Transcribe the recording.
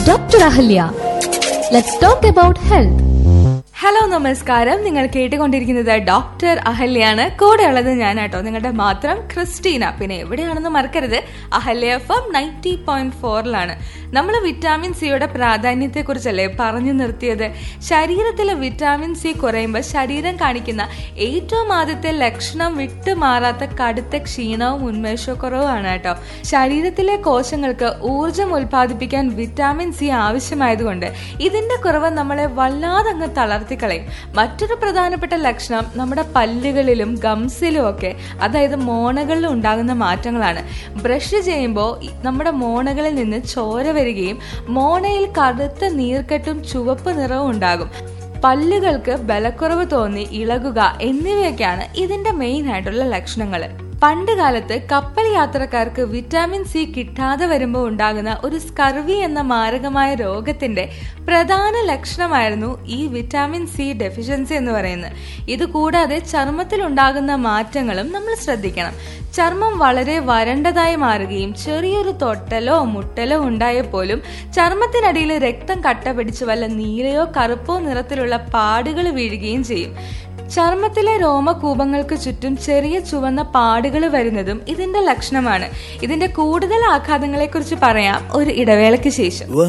Dr. Ahalya. Let's talk about health. Hello നമസ്കാരം നിങ്ങൾ കേട്ടുകൊണ്ടിരിക്കുന്നത് ഡോക്ടർ അഹല്യാണ് കൂടെയുള്ളത് ഞാനാട്ടോ നിങ്ങളുടെ മാത്രം ക്രിസ്റ്റീന പിന്നെ എവിടെയാണെന്ന് മറക്കരുത് Ahalya F M ninety point ഫോറിലാണ് നമ്മൾ വിറ്റാമിൻ സിയുടെ പ്രാധാന്യത്തെ കുറിച്ചല്ലേ പറഞ്ഞു നിർത്തിയത് ശരീരത്തിലെ വിറ്റാമിൻ സി കുറയുമ്പോൾ ശരീരം കാണിക്കുന്ന ഏറ്റവും ആദ്യത്തെ ലക്ഷണം വിട്ടുമാറാത്ത കടുത്ത ക്ഷീണവും ഉന്മേഷക്കുറവുമാണ് കേട്ടോ ശരീരത്തിലെ കോശങ്ങൾക്ക് ഊർജം ഉൽപ്പാദിപ്പിക്കാൻ വിറ്റാമിൻ സി ആവശ്യമായതുകൊണ്ട് ഇതിന്റെ കുറവ് നമ്മളെ വല്ലാതെ അങ്ങ് തളർത്തിക്കളയും മറ്റൊരു പ്രധാനപ്പെട്ട ലക്ഷണം നമ്മുടെ പല്ലുകളിലും ഗംസിലും ഒക്കെ അതായത് മോണകളിലും ഉണ്ടാകുന്ന മാറ്റങ്ങളാണ് ബ്രഷ് ചെയ്യുമ്പോൾ നമ്മുടെ മോണകളിൽ നിന്ന് ചോര വരികയും മോണയിൽ കടുത്ത നീർക്കെട്ടും ചുവപ്പ് നിറവും ഉണ്ടാകും പല്ലുകൾക്ക് ബലക്കുറവ് തോന്നി ഇളകുക എന്നിവയൊക്കെയാണ് ഇതിന്റെ മെയിൻ ആയിട്ടുള്ള ലക്ഷണങ്ങൾ പണ്ട് കാലത്ത് കപ്പൽ യാത്രക്കാർക്ക് വിറ്റാമിൻ സി കിട്ടാതെ വരുമ്പോൾ ഉണ്ടാകുന്ന ഒരു സ്കർവി എന്ന മാരകമായ രോഗത്തിന്റെ പ്രധാന ലക്ഷണമായിരുന്നു ഈ വിറ്റാമിൻ സി ഡെഫിഷ്യൻസി എന്ന് പറയുന്നത് ഇത് കൂടാതെ ചർമ്മത്തിൽ ഉണ്ടാകുന്ന മാറ്റങ്ങളും നമ്മൾ ശ്രദ്ധിക്കണം ചർമ്മം വളരെ വരണ്ടതായി മാറുകയും ചെറിയൊരു തൊട്ടലോ മുട്ടലോ ഉണ്ടായപ്പോലും ചർമ്മത്തിനടിയിൽ രക്തം കട്ട പിടിച്ച് വല്ല നീലയോ കറുപ്പോ നിറത്തിലുള്ള പാടുകൾ വീഴുകയും ചെയ്യും ചർമ്മത്തിലെ രോമകൂപങ്ങൾക്ക് ചുറ്റും ചെറിയ ചുവന്ന പാടുകൾ വരുന്നതും ഇതിന്റെ ലക്ഷണമാണ് ഇതിന്റെ കൂടുതൽ ആഘാതങ്ങളെക്കുറിച്ച് പറയാം ഒരു ഇടവേളയ്ക്ക് ശേഷം